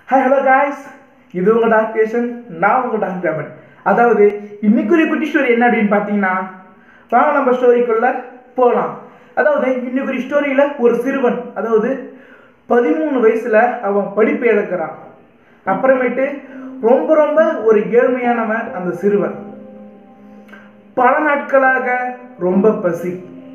hi hello guys இது உங்கள் டாக்டேஷன் நான் உங்கள் டாக்டர் ராமன் அதாவது இன்னைக்கு ஒரு குட்டி ஸ்டோரி என்ன அப்படின்னு பார்த்தீங்கன்னா வாங்க நம்ம ஸ்டோரிக்குள்ள போகலாம் அதாவது இன்னைக்கு ஒரு ஸ்டோரியில் ஒரு சிறுவன் அதாவது பதிமூணு வயசில் அவன் படிப்பு இழக்கிறான் அப்புறமேட்டு ரொம்ப ரொம்ப ஒரு ஏழ்மையானவன் அந்த சிறுவன் பல நாட்களாக ரொம்ப பசி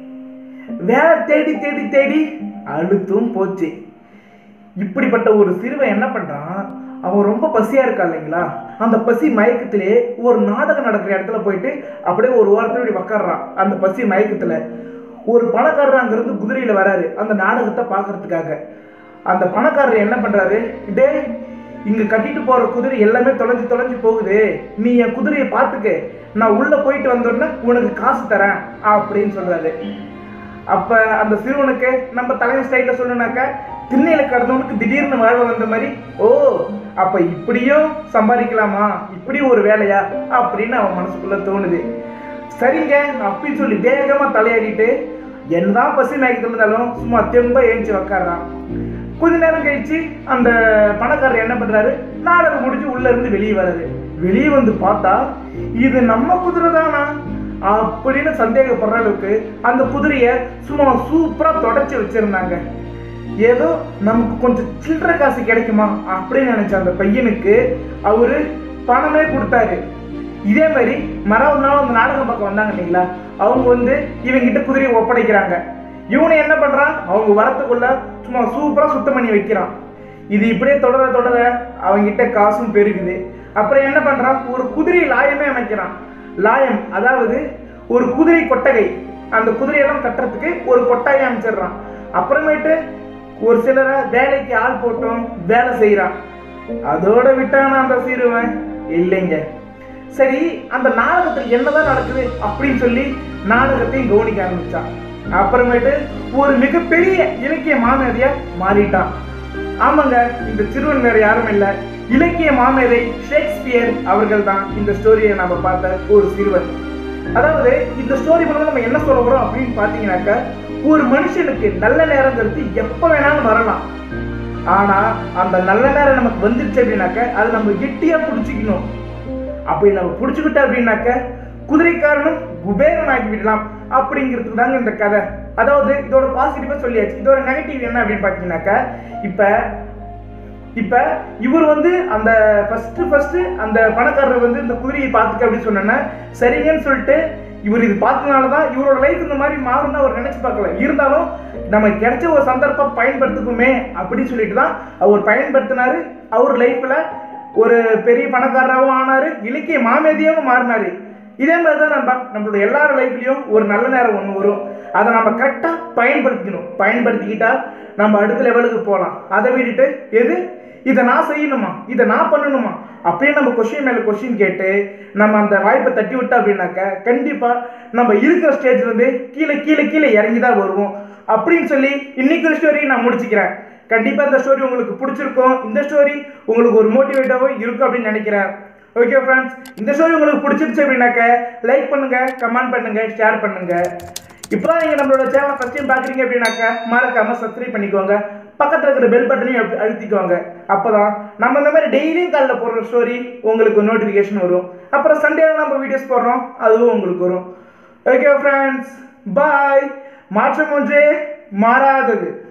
வேலை தேடி தேடி தேடி அழுத்தும் போச்சு இப்படிப்பட்ட ஒரு சிறுவன் என்ன பண்றான் அவன் ரொம்ப பசியா இருக்கா இல்லைங்களா அந்த பசி மயக்கத்திலே ஒரு நாடகம் நடக்கிற இடத்துல போயிட்டு அப்படியே ஒரு ஓரத்துல இப்படி உக்காடுறான் அந்த பசி மயக்கத்துல ஒரு பணக்காரர் அங்கிருந்து குதிரையில வராரு அந்த நாடகத்தை பார்க்கறதுக்காக அந்த பணக்காரர் என்ன பண்றாரு டேய் இங்க கட்டிட்டு போற குதிரை எல்லாமே தொலைஞ்சு தொலைஞ்சு போகுது நீ என் குதிரையை பார்த்துக்க நான் உள்ள போயிட்டு வந்தோடனே உனக்கு காசு தரேன் அப்படின்னு சொல்றாரு அப்ப அந்த சிறுவனுக்கு நம்ம தலைமை ஸ்டைல சொல்லணும்னாக்கா திண்ணையில கடந்தவனுக்கு திடீர்னு வாழ்வு வந்த மாதிரி ஓ அப்ப இப்படியும் சம்பாதிக்கலாமா இப்படி ஒரு வேலையா அப்படின்னு அவன் மனசுக்குள்ள தோணுது சரிங்க அப்படின்னு சொல்லி வேகமா தலையாடிட்டு என்னதான் பசி மயக்கத்துல இருந்தாலும் சும்மா தெம்ப ஏஞ்சி உக்காடுறான் கொஞ்ச நேரம் கழிச்சு அந்த பணக்காரர் என்ன பண்றாரு நாடகம் முடிஞ்சு உள்ள இருந்து வெளியே வராரு வெளியே வந்து பார்த்தா இது நம்ம குதிரை தானா அப்படின்னு சந்தேகப்படுற அளவுக்கு அந்த குதிரைய சும்மா சூப்பரா தொடச்சி வச்சிருந்தாங்க ஏதோ நமக்கு கொஞ்சம் சில்லற காசு கிடைக்குமா அப்படின்னு நினைச்ச அந்த பையனுக்கு அவரு பணமே கொடுத்தாரு இதே மாதிரி மறாவது நாள் அந்த நாடகம் பக்கம் வந்தாங்க இல்லைங்களா அவங்க வந்து இவங்கிட்ட குதிரையை ஒப்படைக்கிறாங்க இவனை என்ன பண்றான் அவங்க வரத்துக்குள்ள சும்மா சூப்பரா சுத்தம் பண்ணி வைக்கிறான் இது இப்படியே தொடர தொடர அவங்கிட்ட காசும் பெருகுது அப்புறம் என்ன பண்றான் ஒரு குதிரை லாயமே அமைக்கிறான் லாயம் அதாவது ஒரு குதிரை கொட்டகை அந்த குதிரையெல்லாம் கட்டுறதுக்கு ஒரு கொட்டாயை அமைச்சிடுறான் அப்புறமேட்டு ஒரு சிலரை வேலைக்கு ஆள் போட்டும் வேலை செய்கிறான் அதோட விட்டானா அந்த சிறுவன் இல்லைங்க சரி அந்த நாடகத்தில் என்னதான் நடக்குது அப்படின்னு சொல்லி நாடகத்தையும் கவனிக்க ஆரம்பிச்சான் அப்புறமேட்டு ஒரு மிகப்பெரிய இலக்கிய மாமேதையா மாறிட்டான் ஆமாங்க இந்த சிறுவன் வேற யாரும் இல்லை இலக்கிய மாமேதை ஷேக்ஸ்பியர் அவர்கள் தான் இந்த ஸ்டோரியை நம்ம பார்த்த ஒரு சிறுவன் அதாவது இந்த ஸ்டோரி மூலமா நம்ம என்ன சொல்ல போறோம் அப்படின்னு பாத்தீங்கன்னாக்கா ஒரு மனுஷனுக்கு நல்ல நேரங்கிறது எப்ப வேணாலும் வரலாம் ஆனா அந்த நல்ல நேரம் நமக்கு வந்துருச்சு அப்படின்னாக்க அது நம்ம கெட்டியா பிடிச்சிக்கணும் அப்படி நம்ம பிடிச்சுக்கிட்ட அப்படின்னாக்க குதிரைக்காரனும் குபேரன் ஆக்கி விடலாம் அப்படிங்கிறதுக்கு தாங்க இந்த கதை அதாவது இதோட பாசிட்டிவா சொல்லியாச்சு இதோட நெகட்டிவ் என்ன அப்படின்னு பார்த்தீங்கன்னாக்கா இப்போ இப்போ இவர் வந்து அந்த ஃபர்ஸ்ட் ஃபர்ஸ்ட் அந்த பணக்காரர் வந்து இந்த குதிரையை பார்த்துக்க அப்படின்னு சொன்னோன்னே சரிங்கன்னு சொல்லிட்டு இவர் இது பார்த்தனால தான் இவரோட லைஃப் இந்த மாதிரி மாறும்னு அவர் நினைச்சு பார்க்கல இருந்தாலும் நம்ம கிடைச்ச ஒரு சந்தர்ப்பம் பயன்படுத்திக்குமே அப்படின்னு சொல்லிட்டு தான் அவர் பயன்படுத்தினாரு அவர் லைஃப்ல ஒரு பெரிய பணக்காரராகவும் ஆனாரு இலக்கிய மாமேதியாகவும் மாறினாரு இதே மாதிரி தான் நம்ம நம்மளோட எல்லார் லைஃப்லயும் ஒரு நல்ல நேரம் ஒன்று வரும் அதை நம்ம கரெக்டாக பயன்படுத்திக்கணும் பயன்படுத்திக்கிட்டா நம்ம அடுத்த லெவலுக்கு போகலாம் அதை விட்டுட்டு எது இதை நான் செய்யணுமா இதை நான் பண்ணணுமா அப்படியே நம்ம கொஸ்டின் மேலே கொஸ்டின் கேட்டு நம்ம அந்த வாய்ப்பை தட்டி விட்டா அப்படின்னாக்க கண்டிப்பாக நம்ம இருக்கிற ஸ்டேஜ்ல இருந்து கீழே கீழே கீழே இறங்கி தான் வருவோம் அப்படின்னு சொல்லி இன்னைக்கு ஒரு ஸ்டோரி நான் முடிச்சுக்கிறேன் கண்டிப்பாக இந்த ஸ்டோரி உங்களுக்கு பிடிச்சிருக்கும் இந்த ஸ்டோரி உங்களுக்கு ஒரு மோட்டிவேட்டாகவும் இருக்கும் அப்படின்னு நினைக்கிறேன் ஓகே ஃப்ரெண்ட்ஸ் இந்த ஸ்டோரி உங்களுக்கு பிடிச்சிருச்சு அப்படின்னாக்க லைக் பண்ணுங்க கமெண்ட் பண்ணுங்க ஷேர் பண்ணுங்க இப்போதான் நீங்கள் நம்மளோட சேனலை ஃபஸ்ட் டைம் பார்க்குறீங்க அப்படின்னாக்க மறக்காம சப்ஸ்கிரைப் பண்ணிக்கோங்க பக்கத்தில் இருக்கிற பெல் பட்டனையும் அழுத்தி- அழுத்திக்கோங்க அப்பதான் நம்ம இந்த மாதிரி டெய்லியும் காலைல போடுற ஸ்டோரி உங்களுக்கு நோட்டிஃபிகேஷன் வரும் அப்புறம் சண்டேல நம்ம வீடியோஸ் போடுறோம் அதுவும் உங்களுக்கு வரும் ஓகே ஃப்ரெண்ட்ஸ் பாய் மாற்றம் ஒன்றே மாறாதது